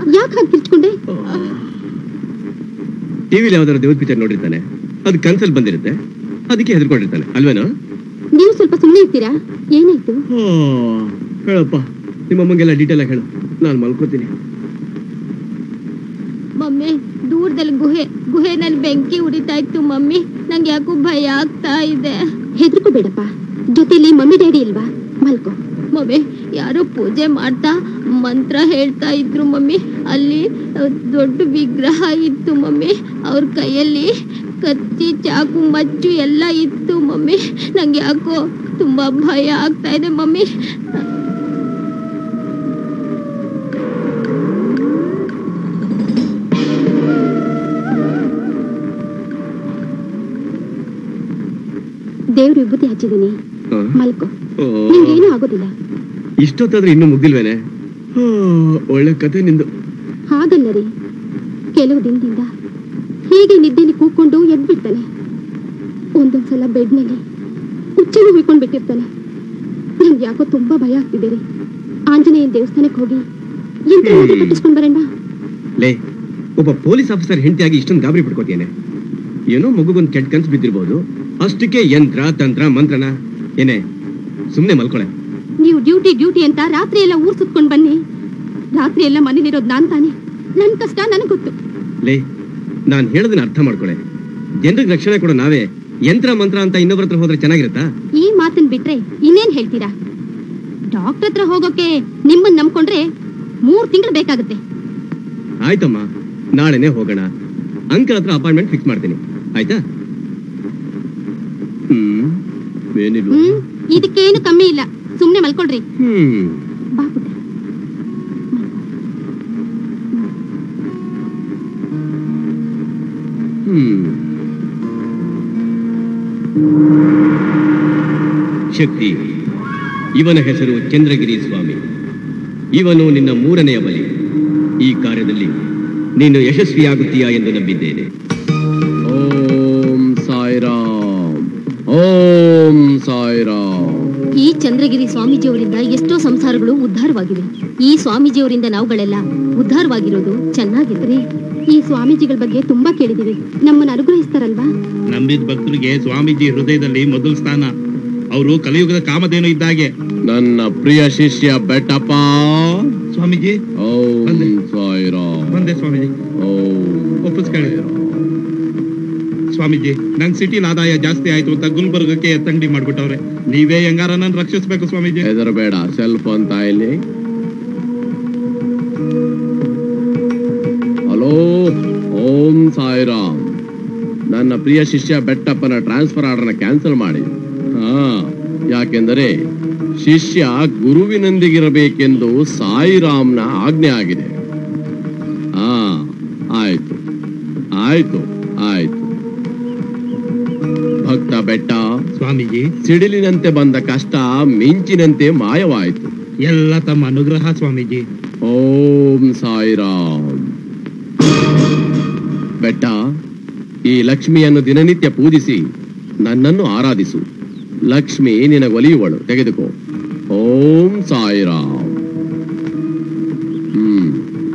ಯಾಕೆ ಹಾಗೆ ಕಿರ್ಚ್ಕೊಂಡೆ ಟಿವಿಲಿ ಯಾವ್ದಾದ್ರು ದೇವ್ರ ಪಿಕ್ಚರ್ ನೋಡಿರ್ತಾನೆ ಅದು ಕನ್ಸಲ್ ಬಂದಿರುತ್ತೆ ಅದಕ್ಕೆ ಹೆದರ್ಕೊಂಡಿರ್ತಾನೆ ಅಲ್ವೇನೋ ನೀವು ಸ್ವಲ್ಪ ಸುಮ್ಮನೆ ಇರ್ತೀರಾ ಏನಾಯ್ತು ಹೇಳಪ್ಪ ನಿಮ್ಮಮ್ಮಂಗೆಲ್ಲ ಡೀಟೇಲ್ ಆಗಿ ಹೇಳು ನಾನು ಮಲ್ಕೋತೀನಿ ಮಮ್ಮಿ ದೂರದಲ್ಲಿ ಗುಹೆ ಗುಹೆನಲ್ಲಿ ಬೆಂಕಿ ಉರಿತಾ ಇತ್ತು ಮಮ್ಮಿ ನಂಗೆ ಯಾಕೋ ಭಯ ಆಗ್ತಾ ಇದೆ ಹೆದರ್ಕೋಬೇಡಪ್ಪ ಜೊತೆಲಿ ಮಮ್ಮಿ ಡ್ಯಾಡಿ ಇಲ್ವಾ ಮಲ್ಕೋ ಮಮ್ಮಿ ಯಾರೋ ಪೂಜೆ ಮಾಡ್ತಾ ಮಂತ್ರ ಹೇಳ್ತಾ ಇದ್ರು ಮಮ್ಮಿ ಅಲ್ಲಿ ಅಹ್, ದೊಡ್ಡ ವಿಗ್ರಹ ಇತ್ತು ಮಮ್ಮಿ ಅವ್ರ ಕೈಯಲ್ಲಿ ಕತ್ತಿ ಚಾಕು ಮಚ್ಚು ಎಲ್ಲ ಇತ್ತು ಮಮ್ಮಿ ನಂಗೆ ಯಾಕೋ ತುಂಬಾ ಭಯ ಆಗ್ತಾ ಇದೆ ಮಮ್ಮಿ ದೇವ್ರ ವಿಭೂತಿ ಹಚ್ಚಿದೀನಿ ಹಾ. ಮಲ್ಕೋ ಓ, ನಿಂಗೇನೂ ಆಗೋದಿಲ್ಲ ಇಷ್ಟೊತ್ತಾದ್ರೆ ಇನ್ನೂ ಮುಗ್ದಿಲ್ವೇನೆ ಹಾ, ಒಳ್ಳೆ ಕತೆ ನಿಂದು ಹಾಗಲ್ಲ ರೀ ಕೆಲವು ದಿನದಿಂದ ಹೀಗೆ ನಿದ್ದೆಲಿ ಕೂತ್ಕೊಂಡು ಎದ್ಬಿಡ್ತಾನೆ ಒಂದೊಂದ್ಸಲ ಬೆಡ್ನಲ್ಲಿ ಹುಚ್ಚನ್ನು ಹುಯ್ಕೊಂಡ್ ಬಿಟ್ಟಿರ್ತಾನೆ ನಂಗೆ ಯಾಕೋ ತುಂಬಾ ಭಯ ಆಗ್ತಿದೆ ರೀ ಆಂಜನೇಯನ ದೇವಸ್ಥಾನಕ್ಕೆ ಹೋಗಿ ಯಂತ್ರ ಮಂತ್ರ ಕಟ್ಟಿಸ್ಕೊಂಡ್ ಬರೋಣ ಲೇ ಒಬ್ಬ ಪೊಲೀಸ್ ಆಫೀಸರ್ ಹೆಂಡತಿಯಾಗಿ ಇಷ್ಟೊಂದು ಗಾಬರಿ ಪಡ್ಕೋತೇನೆ ಏನೋ ಮಗುಗೊಂದು ಕೆಟ್ಟ ಕನ್ಸು ಬಿದ್ದಿರ್ಬೋದು ಅಷ್ಟಕ್ಕೆ ಯಂತ್ರ ತಂತ್ರ ಮಂತ್ರನ ಏನೇ ಸುಮ್ಮನೆ ಮಲ್ಕೊಳೆ ನೀವು ಡ್ಯೂಟಿ ಡ್ಯೂಟಿ ಅಂತ ರಾತ್ರಿ ಎಲ್ಲ ಊರ್ ಸುತ್ಕೊಂಡ್ ಬನ್ನಿ ರಾತ್ರಿ ಎಲ್ಲ ಮನೇಲಿರೋದು ನಾನ್ ತಾನೆ ನನ್ ಕಷ್ಟ ನನಗ್ ಗೊತ್ತು ಲೇ ನಾನು ಹೇಳೋದನ್ನ ಅರ್ಥ ಮಾಡ್ಕೊಳೆ ಜನರಿಗೆ ರಕ್ಷಣೆ ಕೊಡೋ ನಾವೇ ಯಂತ್ರ ಮಂತ್ರ ಅಂತ ಇನ್ನೊಬ್ರ ಹತ್ರ ಹೋದ್ರೆ ಚೆನ್ನಾಗಿರುತ್ತಾ ಈ ಮಾತನ್ ಬಿಟ್ರೆ ಇನ್ನೇನ್ ಹೇಳ್ತೀರಾ ಡಾಕ್ಟರ್ ಹತ್ರ ಹೋಗೋಕೆ ನಿಮ್ಮನ್ ನಂಬ್ಕೊಂಡ್ರೆ ಮೂರ್ ತಿಂಗಳು ಬೇಕಾಗುತ್ತೆ ಆಯ್ತಮ್ಮ ನಾಳೆನೆ ಹೋಗೋಣ ಅಂಕಲ್ ಹತ್ರ ಅಪಾಯಿಂಟ್ಮೆಂಟ್ ಫಿಕ್ಸ್ ಮಾಡ್ತೀನಿ ಆಯ್ತಾ ಹ್ಮ್ ಏನಿಲ್ವ ಹ್ಮ್ ಇದಕ್ಕೇನು ಕಮ್ಮಿ ಇಲ್ಲ ಸುಮ್ನೆ ಮಲ್ಕೊಳ್ರಿ ಹ್ಮ್ ಬಾ ಪುಟ್ಟ ಹ್ಮ್ ಶಕ್ತಿ ಇವನ ಹೆಸರು ಚಂದ್ರಗಿರಿ ಸ್ವಾಮಿ ಇವನು ನಿನ್ನ ಮೂರನೆಯ ಬಲಿ ಈ ಕಾರ್ಯದಲ್ಲಿ ನೀನು ಯಶಸ್ವಿಯಾಗುತ್ತೀಯಾ ಎಂದು ನಂಬಿದ್ದೇನೆ ಓಂ ಸಾಯಿರಾಮ್ ಓಂ ಸಾಯಿರಾಮ್ ಈ ಚಂದ್ರಗಿರಿ ಸ್ವಾಮೀಜಿಯವರಿಂದ ಎಷ್ಟೋ ಸಂಸಾರಗಳು ಉದ್ಧಾರವಾಗಿವೆ ಈ ಸ್ವಾಮೀಜಿಯವರಿಂದ ನಾವುಗಳೆಲ್ಲ ಉದ್ಧಾರವಾಗಿರೋದು ಚೆನ್ನಾಗಿದೆ ಈ ಸ್ವಾಮೀಜಿಗಳ ಬಗ್ಗೆ ತುಂಬಾ ಕೇಳಿದೀವಿ ನಮ್ಮನ್ನ ಅನುಗ್ರಹಿಸ್ತಾರಲ್ವಾ ನಂಬಿದ ಭಕ್ತರಿಗೆ ಸ್ವಾಮೀಜಿ ಹೃದಯದಲ್ಲಿ ಮೊದಲ ಸ್ಥಾನ ಅವರು ಕಲಿಯುಗದ ಕಾಮಧೇನು ಇದ್ದಾಗೆ ನನ್ನ ಪ್ರಿಯ ಶಿಷ್ಯ ಬೆಟ್ಟಪ್ಪ ಸ್ವಾಮೀಜಿ ಓಂ ಬಂದೆ. ಸಾಯಿರಾಮ್ ಬಂದೆ ಸ್ವಾಮೀಜಿ ಓಂ ಒಪ್ಪಿಸ್ಕೊಳ್ಳಿ. ಸ್ವಾಮೀಜಿ ನಂಗ್ ಸಿಟಿಲ್ ಆದಾಯ ಜಾಸ್ತಿ ಆಯ್ತು ಅಂತ ಗುಲ್ಬರ್ಗಕ್ಕೆ ಎತ್ತಂಗಡಿ ಮಾಡ್ಬಿಟ್ಟವ್ರೆ ನೀವೇ ಹೆಂಗಾರ ನನ್ ರಕ್ಷಿಸ್ಬೇಕು ಸ್ವಾಮೀಜಿ ಹೆದರಬೇಡ ಸೆಲ್ ಫೋನ್ ತಾಯಿಲಿ ಹಲೋ ಓಂ ಸಾಯಿರಾಮ್ ನನ್ನ ಪ್ರಿಯ ಶಿಷ್ಯ ಬೆಟ್ಟಪ್ಪನ ಟ್ರಾನ್ಸ್ಫರ್ ಆರ್ಡರ್ನ ಕ್ಯಾನ್ಸಲ್ ಮಾಡಿ ಹಾ ಯಾಕೆಂದರೆ ಶಿಷ್ಯ ಗುರುವಿನೊಂದಿಗಿರಬೇಕೆಂದು ಸಾಯಿರಾಮ್ನ ಆಜ್ಞೆ ಆಗಿದೆ ಹಾ ಆಯ್ತು ಆಯ್ತು ಆಯ್ತು ಭಕ್ತ ಬೆಟ್ಟ ಸ್ವಾಮೀಜಿ ಸಿಡಿಲಿನಂತೆ ಬಂದ ಕಷ್ಟ ಮಿಂಚಿನಂತೆ ಮಾಯವಾಯಿತು ಎಲ್ಲ ತಮ್ಮ ಅನುಗ್ರಹ ಸ್ವಾಮೀಜಿ ಓಂ ಸಾಯಿರಾಮ್ ಬೆಟ್ಟ ಈ ಲಕ್ಷ್ಮಿಯನ್ನು ದಿನನಿತ್ಯ ಪೂಜಿಸಿ ನನ್ನನ್ನು ಆರಾಧಿಸು ಲಕ್ಷ್ಮಿ ನಿನಗೊಲಿಯುವಳು ತೆಗೆದುಕೋ ಓಂ ಸಾಯಿರಾಮ್ ಹ್ಮ್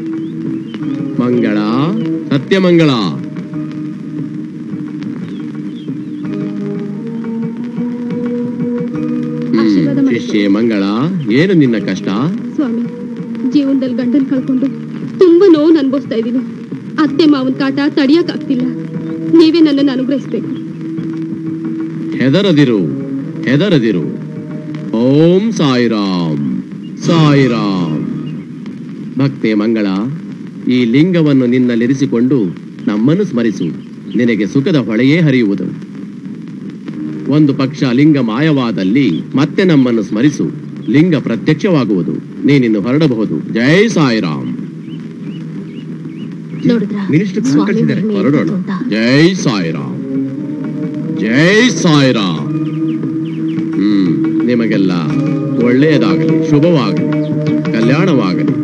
ಮಂಗಳ ಸತ್ಯಮಂಗಳ ಆಶೀರ್ವಾದ ಹ್ಮ್ ಮಾಡಿ. ಶಿಷ್ಯೆ ಮಂಗಳ ಏನು ನಿನ್ನ ಕಷ್ಟ ಸ್ವಾಮಿ ಜೀವನದಲ್ಲಿ ಗಂಡನ್ ಕಳ್ಕೊಂಡು ತುಂಬಾ ನೋವು ಅನ್ಭವಿಸ್ತಾ ಇದೀನಿ ಅತ್ತೆ ಮಾವನ್ ಕಾಟ ತಡಿಯಕ್ ಆಗ್ತಿಲ್ಲ ನೀವೇ ನನ್ನನ್ನು ಅನುಗ್ರಹಿಸ್ಬೇಕು ಹೆದರದಿರು ಹೆದರದಿರು ಓಂ ಸಾಯಿರಾಮ್ ಸಾಯಿರಾಮ್ ಭಕ್ತೆ ಮಂಗಳ ಈ ಲಿಂಗವನ್ನು ನಿನ್ನಲ್ಲಿರಿಸಿಕೊಂಡು ನಮ್ಮನ್ನು ಸ್ಮರಿಸು ನಿನಗೆ ಸುಖದ ಹೊಳೆಯೇ ಹರಿಯುವುದು ಒಂದು ಪಕ್ಷ ಲಿಂಗ ಮಾಯವಾದಲ್ಲಿ ಮತ್ತೆ ನಮ್ಮನ್ನು ಸ್ಮರಿಸು ಲಿಂಗ ಪ್ರತ್ಯಕ್ಷವಾಗುವುದು ನೀನಿನ್ನು ಹೊರಡಬಹುದು ಜೈ ಸಾಯಿರಾಮ್ ನೋಡಿದ್ರ ಮಿನಿಸ್ಟರ್ ಕಾಲ್ ಸ್ವಾಮಿ ಕಳ್ಸಿದ್ದಾರೆ. ಮಹಿಮೆ ಹೊರಡೋಣ ಎಷ್ಟು ಅಂತ. ಜೈ ಸಾಯಿರಾಮ್ ಜೈ ಸಾಯಿರಾಮ್ ಹ್ಮ್ ನಿಮಗೆಲ್ಲ ಒಳ್ಳೆಯದಾಗಲಿ ಶುಭವಾಗಲಿ ಕಲ್ಯಾಣವಾಗಲಿ